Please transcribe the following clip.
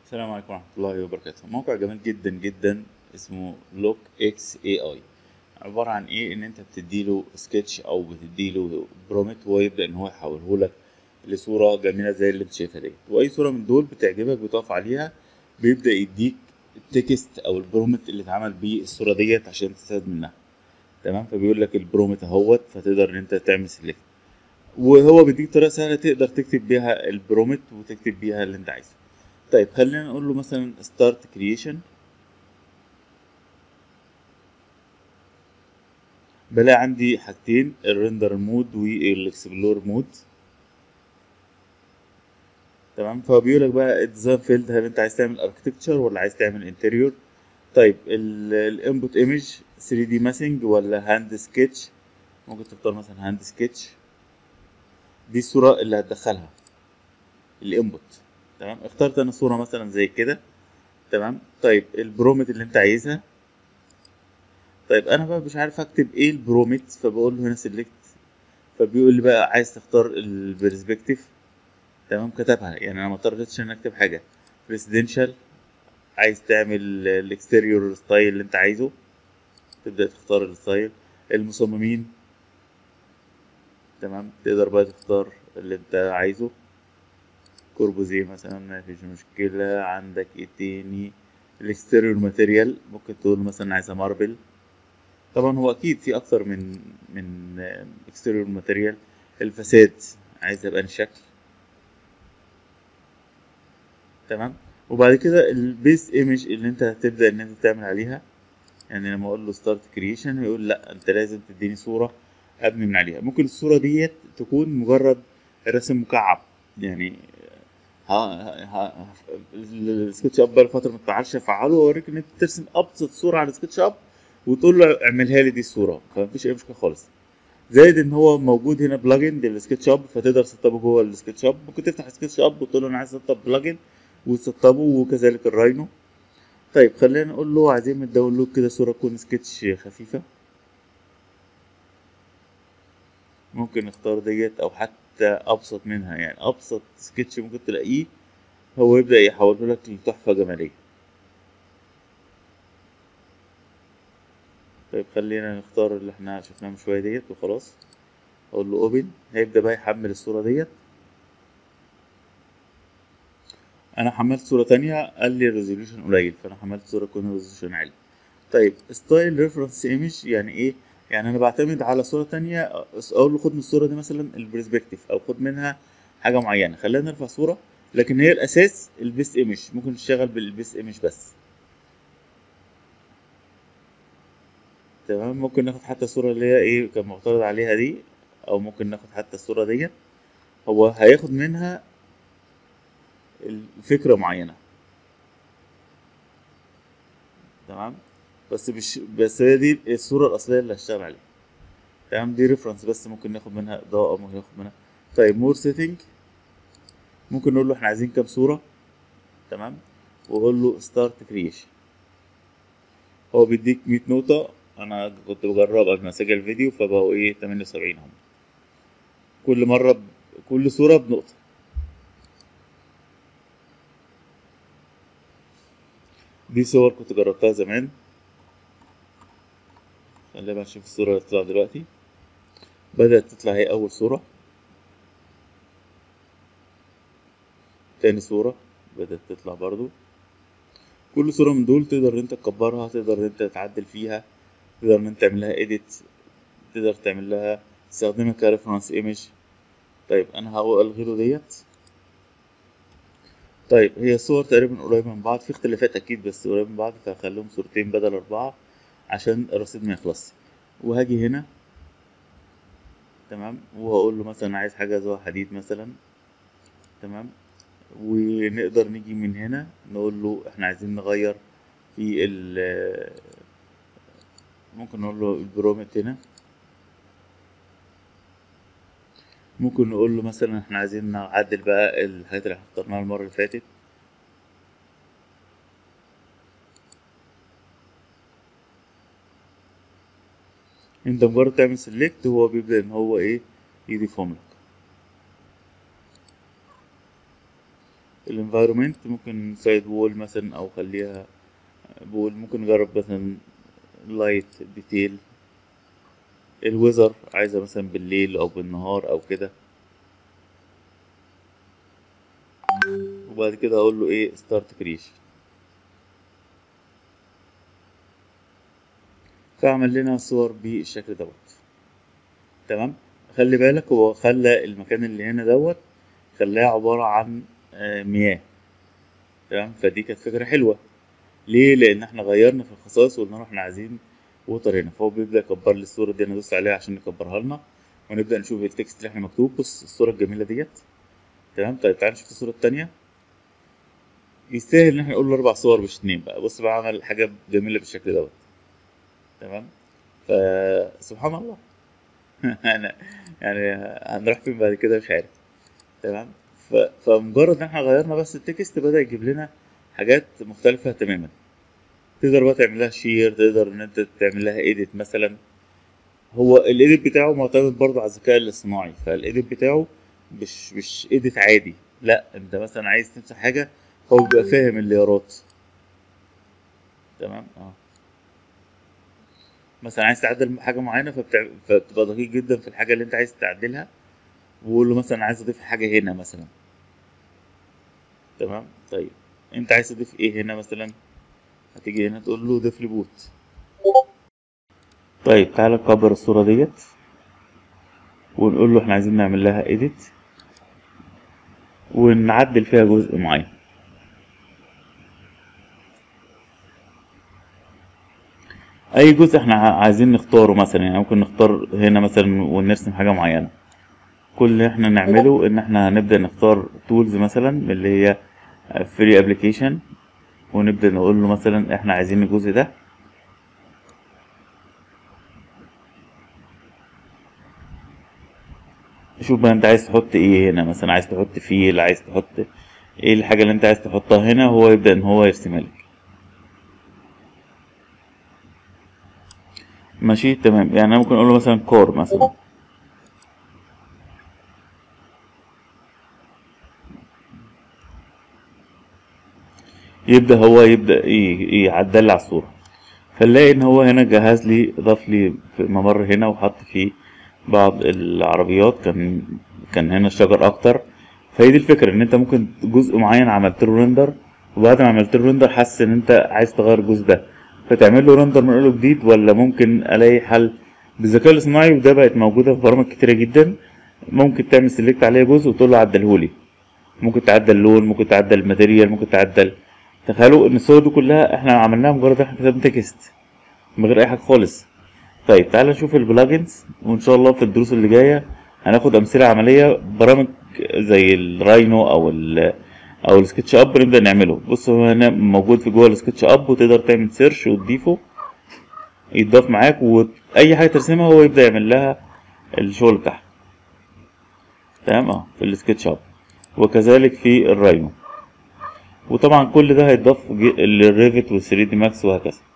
السلام عليكم ورحمة الله وبركاته موقع جميل جدا جدا اسمه لوك اكس اي اي عبارة عن ايه ان انت بتديله سكتش او بتديله برومت وهو يبدأ ان هو يحوله لك لصورة جميلة زي اللي انت شايفها دي واي صورة من دول بتعجبك بتقف عليها بيبدأ يديك التكست او البرومت اللي اتعمل بيه الصورة ديت عشان تستفاد منها تمام فبيقول لك البرومت اهوت فتقدر ان انت تعمل سيلكت وهو بيديك طريقة سهلة تقدر تكتب بيها البرومت وتكتب بيها اللي انت عايزه طيب خلينا نقول له مثلا start creation بلاقي عندي حاجتين الريندر مود والاكسبلور مود تمام فهو بيقول لك بقى الديزاين فيلد هل انت عايز تعمل اركتكتشر ولا عايز تعمل انتريور طيب الانبوت ايمج 3 دي ماسنج ولا هاند سكتش ممكن تختار مثلا هاند سكتش دي الصوره اللي هتدخلها الانبوت تمام اخترت انا صوره مثلا زي كده تمام طيب البرومت اللي انت عايزها طيب انا بقى مش عارف اكتب ايه البرومت فبقول له هنا سيلكت فبيقول لي بقى عايز تختار البرسبكتيف تمام كتبها يعني انا ما اضطريتش ان اكتب حاجه ريسيدنشال عايز تعمل الاكستيريور ستايل اللي انت عايزه تبدا تختار الستايل المصممين تمام تقدر بقى تختار اللي انت عايزه كوربوزيه مثلا ما فيش مشكلة عندك ايه تاني الاكستيريور ماتيريال ممكن تقول مثلا عايزة ماربل طبعا هو اكيد في اكتر من من اكستيريور ماتيريال الفساد عايز يبقى شكل تمام وبعد كده البيس ايمج اللي انت هتبدا ان انت تعمل عليها يعني لما اقول له ستارت كرييشن هيقول لا انت لازم تديني صوره ابني من عليها ممكن الصوره ديت تكون مجرد رسم مكعب يعني ها ها السكتش اب بقى فتره ما تعرفش افعله واوريك ان انت ترسم ابسط صوره على السكتش اب وتقول له اعملها لي دي الصوره فمفيش اي مشكله خالص زائد ان هو موجود هنا بلجن للسكتش اب فتقدر تسطبه جوه السكتش اب ممكن تفتح السكتش اب وتقول له انا عايز اسطب بلجن وتسطبه وكذلك الراينو طيب خلينا نقول له عايزين من داونلود كده صوره تكون سكتش خفيفه ممكن نختار ديت او حتى ابسط منها يعني ابسط سكتش ممكن تلاقيه هو يبدا يحوله لك لتحفه جماليه طيب خلينا نختار اللي احنا شفناه من شويه ديت وخلاص اقول له اوبن هيبدا بقى يحمل الصوره ديت انا حملت صوره تانية قال لي الريزوليوشن قليل فانا حملت صوره تكون الريزوليوشن عالي طيب ستايل ريفرنس ايمج يعني ايه يعني انا بعتمد على صوره تانية اقول له خد من الصوره دي مثلا البرسبكتيف او خد منها حاجه معينه خلينا نرفع صوره لكن هي الاساس البيس ايمج ممكن نشتغل بالبيس ايمج بس تمام ممكن ناخد حتى الصوره اللي هي ايه كان معترض عليها دي او ممكن ناخد حتى الصوره ديت هو هياخد منها الفكره معينه تمام بس مش بس هي دي الصورة الأصلية اللي هشتغل عليها تمام دي ريفرنس بس ممكن ناخد منها إضاءة ممكن ناخد منها طيب مور سيتنج ممكن نقول له احنا عايزين كام صورة تمام وأقول له ستارت كرييشن هو بيديك 100 نقطة أنا كنت بجرب قبل ما أسجل الفيديو فبقوا إيه 78 هم كل مرة ب... كل صورة بنقطة دي صور كنت جربتها زمان خلينا بقى نشوف الصورة اللي تطلع دلوقتي بدأت تطلع هي أول صورة تاني صورة بدأت تطلع برضو كل صورة من دول تقدر انت تكبرها تقدر انت تعدل فيها تقدر ان انت تعمل لها edit تقدر تعمل لها تستخدمها كريفرنس ايمج طيب انا هلغي له ديت طيب هي الصور تقريبا قريبة من بعض في اختلافات اكيد بس قريبة من بعض فهخليهم صورتين بدل اربعة عشان الرصيد ما يخلصش وهاجي هنا تمام وهقول له مثلا عايز حاجه زي حديد مثلا تمام ونقدر نيجي من هنا نقول له احنا عايزين نغير في ال ممكن نقول له البرومت هنا ممكن نقول له مثلا احنا عايزين نعدل بقى الحاجات اللي احنا اخترناها المره اللي فاتت انت مجرد تعمل سيلكت هو بيبدأ ان هو ايه يضيفهم لك الانفايرومنت ممكن سايد وول مثلا او خليها بول ممكن نجرب مثلا لايت ديتيل الويزر عايزة مثلا بالليل او بالنهار او كده وبعد كده اقول له ايه ستارت كريشن فاعمل لنا صور بالشكل دوت تمام خلي بالك هو خلى المكان اللي هنا دوت خلاه عبارة عن آه، مياه تمام فدي كانت فكرة حلوة ليه لأن احنا غيرنا في الخصائص وقلنا له احنا عايزين ووتر هنا فهو بيبدأ يكبر لي الصورة دي أنا دوست عليها عشان يكبرها لنا ونبدأ نشوف التكست اللي احنا مكتوب بص الصورة الجميلة ديت تمام طيب تعال نشوف الصورة التانية يستاهل ان احنا نقول له اربع صور مش اتنين بقى بص بقى عمل حاجة جميلة بالشكل دوت تمام فسبحان الله انا يعني هنروح فين بعد كده مش عارف تمام ف... فمجرد ان احنا غيرنا بس التكست بدأ يجيب لنا حاجات مختلفة تماما تقدر بقى تعمل لها شير تقدر ان انت تعمل لها ايديت مثلا هو الايديت بتاعه معتمد برضه على الذكاء الاصطناعي فالايديت بتاعه مش مش ايديت عادي لا انت مثلا عايز تمسح حاجة هو بيبقى فاهم الليارات تمام اه مثلا عايز تعدل حاجة معينة فبتع... فبتبقى دقيق جدا في الحاجة اللي انت عايز تعدلها وقول له مثلا عايز اضيف حاجة هنا مثلا تمام طيب انت عايز تضيف ايه هنا مثلا هتيجي هنا تقول له ضيف لي بوت طيب تعالى نكبر الصورة ديت ونقول له احنا عايزين نعمل لها edit ونعدل فيها جزء معين اي جزء احنا ع- عايزين نختاره مثلا يعني ممكن نختار هنا مثلا ونرسم حاجة معينة كل اللي احنا نعمله ان احنا هنبدأ نختار تولز مثلا اللي هي فري ابلكيشن ونبدأ نقول له مثلا احنا عايزين الجزء ده شوف بقى انت عايز تحط ايه هنا مثلا عايز تحط فيل عايز تحط ايه الحاجة اللي انت عايز تحطها هنا هو يبدأ ان هو يرسمها لك ماشي تمام يعني انا ممكن اقول له مثلا كور مثلا يبدأ هو يبدأ ي- يعدل لي على الصورة فنلاقي ان هو هنا جهز لي ضاف لي في ممر هنا وحط فيه بعض العربيات كان كان هنا الشجر اكتر فهي دي الفكرة ان انت ممكن جزء معين عملت له ريندر وبعد ما عملت له ريندر حاسس ان انت عايز تغير الجزء ده فتعمل له ريندر من اول جديد ولا ممكن الاقي حل بالذكاء الاصطناعي وده بقت موجودة في برامج كتيرة جدا ممكن تعمل سيلكت عليه جزء وتقول له عدلهولي ممكن تعدل اللون ممكن تعدل الماتيريال ممكن تعدل تخيلوا ان الصور دي كلها احنا عملناها مجرد احنا كتبنا تكست من غير اي حاجه خالص طيب تعال نشوف البلاجنز وان شاء الله في الدروس اللي جايه هناخد امثله عمليه برامج زي الراينو او ال او السكتش اب نبدا نعمله بص هو هنا موجود في جوه السكتش اب وتقدر تعمل سيرش وتضيفه يتضاف معاك واي حاجه ترسمها هو يبدا يعمل لها الشغل بتاعها تمام اه في السكتش اب وكذلك في الراينو وطبعا كل ده هيتضاف للريفت وال 3 دي ماكس وهكذا